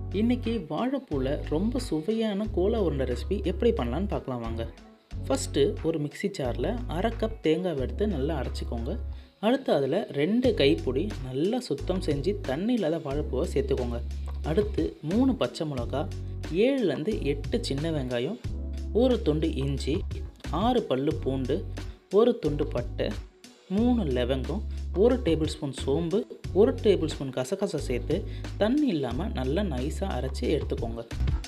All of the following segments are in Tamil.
இன்றைக்கி வாழைப்பூவில் ரொம்ப சுவையான கோலா உருண்டை ரெசிபி எப்படி பண்ணலான்னு பார்க்கலாம் வாங்க ஃபஸ்ட்டு ஒரு மிக்ஸி ஜாரில் அரை கப் தேங்காய் எடுத்து நல்லா அரைச்சிக்கோங்க அடுத்து அதில் ரெண்டு கைப்பொடி நல்லா சுத்தம் செஞ்சு தண்ணி இல்லாத வாழைப்பூவை சேர்த்துக்கோங்க அடுத்து மூணு பச்சை மிளகா ஏழுலேருந்து எட்டு சின்ன வெங்காயம் ஒரு துண்டு இஞ்சி ஆறு பல்லு பூண்டு ஒரு துண்டு பட்டை மூணு லவங்கம் ஒரு டேபிள் ஸ்பூன் சோம்பு ஒரு டேபிள் ஸ்பூன் கசகசை சேர்த்து தண்ணி இல்லாமல் நல்லா நைஸாக அரைச்சி எடுத்துக்கோங்க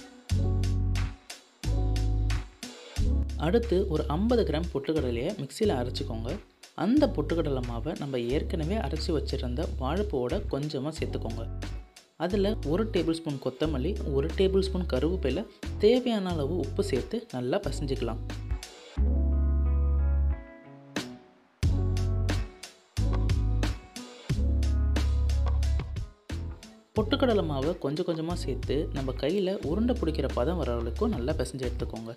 அடுத்து ஒரு ஐம்பது கிராம் பொட்டுக்கடலையை மிக்சியில் அரைச்சிக்கோங்க அந்த பொட்டுக்கடலை மாவை நம்ம ஏற்கனவே அரைச்சி வச்சுருந்த வாழைப்பூவோட கொஞ்சமாக சேர்த்துக்கோங்க அதில் ஒரு டேபிள் ஸ்பூன் கொத்தமல்லி ஒரு டேபிள் ஸ்பூன் கருவேப்பிலை தேவையான அளவு உப்பு சேர்த்து நல்லா பசைஞ்சிக்கலாம் பொட்டுக்கடலை மாவை கொஞ்சம் கொஞ்சமாக சேர்த்து நம்ம கையில் உருண்டை பிடிக்கிற பதம் வர அளவுக்கும் நல்லா பிசைஞ்சு எடுத்துக்கோங்க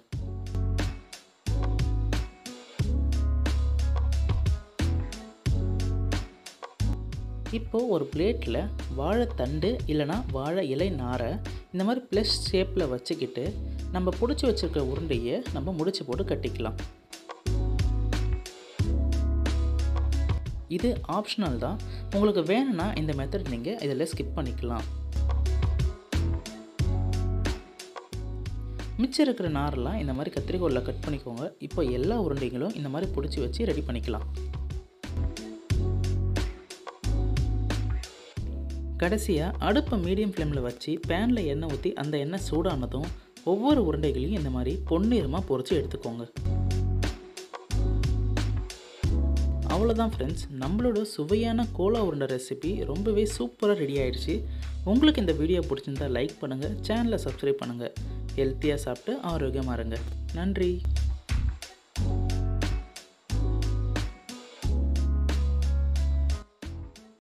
இப்போது ஒரு பிளேட்டில் வாழைத்தண்டு இல்லைனா வாழை இலை நாரை இந்த மாதிரி ப்ளஸ் ஷேப்பில் வச்சுக்கிட்டு நம்ம பிடிச்சி வச்சுருக்க உருண்டையை நம்ம முடிச்சு போட்டு கட்டிக்கலாம் இது ஆப்ஷனல் தான் உங்களுக்கு வேணும்னா இந்த மெத்தட் நீங்கள் இதில் ஸ்கிப் பண்ணிக்கலாம் மிச்சம் இருக்கிற நாரெல்லாம் இந்த மாதிரி கத்திரிக்கோலில் கட் பண்ணிக்கோங்க இப்போ எல்லா உருண்டைகளும் இந்த மாதிரி பிடிச்சி வச்சு ரெடி பண்ணிக்கலாம் கடைசியாக அடுப்பை மீடியம் ஃப்ளேமில் வச்சு பேனில் எண்ணெய் ஊற்றி அந்த எண்ணெய் சூடானதும் ஒவ்வொரு உருண்டைகளையும் இந்த மாதிரி பொன்னிறமாக பொறிச்சு எடுத்துக்கோங்க அவ்வளோதான் ஃப்ரெண்ட்ஸ் நம்மளோட சுவையான கோலா உருண்டை ரெசிபி ரொம்பவே சூப்பராக ரெடி ஆயிடுச்சு உங்களுக்கு இந்த வீடியோ பிடிச்சிருந்தா லைக் பண்ணுங்கள் சேனலை சப்ஸ்கிரைப் பண்ணுங்கள் ஹெல்த்தியாக சாப்பிட்டு ஆரோக்கியமாக இருங்க நன்றி